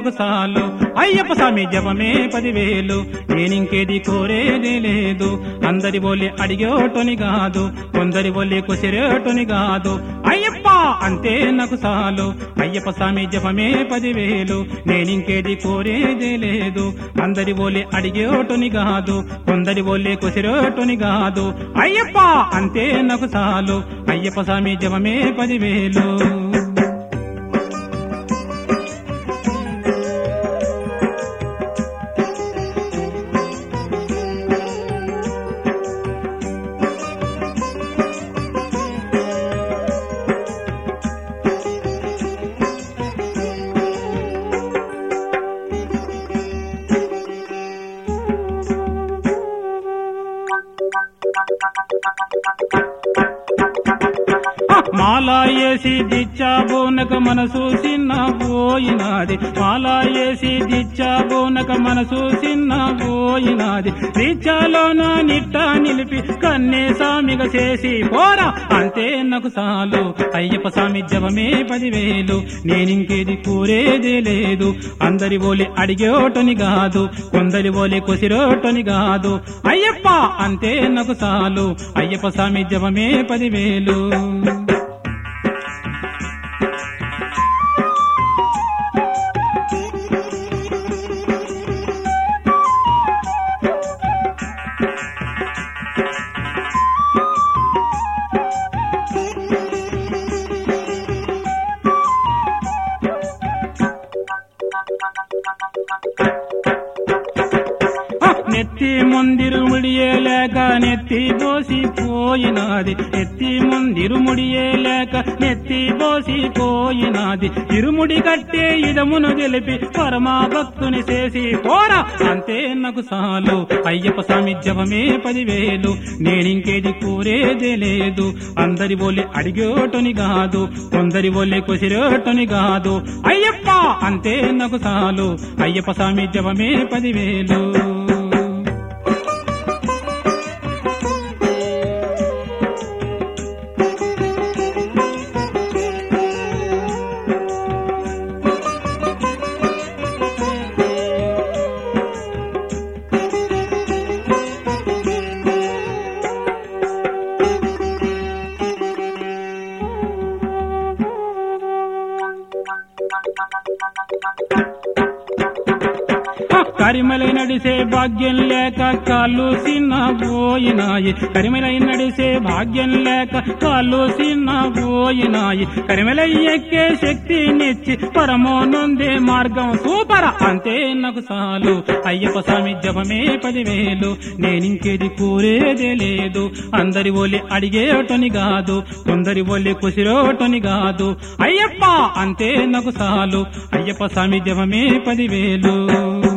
నాకు సాలు అయ్యప్ప స్వామి జపమే పదివేలు నేనింకేది కోరేదే లేదు అందరి బోలే అడిగేటోని కాదు కొందరి బోలే కుసిరేటోని కాదు అయ్యప్ప అంతే నాకు సాలు అయ్యప్ప స్వామి జపమే పదివేలు నేనింకేది కోరేదే లేదు అందరి బోలే అడిగేటోని కాదు కొందరి బోలే కుసిరేటోని కాదు అయ్యప్ప అంతే నాకు సాలు అయ్యప్ప స్వామి జపమే పదివేలు మాలా వేసి దిచ్చాబోనక మనసు చిన్న పోయినాది మాలా వేసి దిచ్చాబోనక మనసు చిన్న పోయినాది దిచ్చాలోన నిట్ట నిలిపి కన్నే సామిగ చేసి పోరా అంతే నాకు సాలు అయ్యప్ప స్వామి జపమే పదివేలు నేనింకేది కూరేదే లేదు అందరి బోలి అడిగేటని కాదు కొందరి బోలి కొసిరోటని కాదు అయ్యప్ప అంతే నాకు సాలు అయ్యప్ప స్వామి జపమే పదివేలు నెత్తి ముందిరు ముడియేలేక నెత్తి పోసి పోయినాది నెత్తి ముందిరు ముడియేలేక నెత్తి పోసి పోయినాది ఇరుముడి కట్టే ఇదమును తెలిపి పరమా భక్తుని చేసి పోరా అంతే నాకు సాలు అయ్యప్ప స్వామి జపమే పదివేలు నేనింకేది కోరేదే లేదు అందరి బోలే అడిగేటని కాదు కొందరి బోలే కొసిరేటని కాదు అయ్యప్ప అంతే నాకు సాలు అయ్యప్ప స్వామి జపమే పదివేలు కరిమలై నడిసే భాగ్యం లేక కాళ్ళు సిన్న పోయినాయి కరిమలై నడిసే భాగ్యం లేక కాళ్ళు సిన్న పోయినాయి కరిమలై ఎక్కే శక్తి నిచ్చి పరమోనుందే మార్గం సూపర అంతే నాకు సాలు అయ్యప్ప స్వామి జపమే పదివేలు నేనింకేది కోరేదే లేదు అందరి ఓలి అడిగేటని కాదు కొందరి ఓలి కుసిరోటని కాదు అయ్యప్ప అంతే నాకు సాలు అయ్యప్ప స్వామి జపమే పదివేలు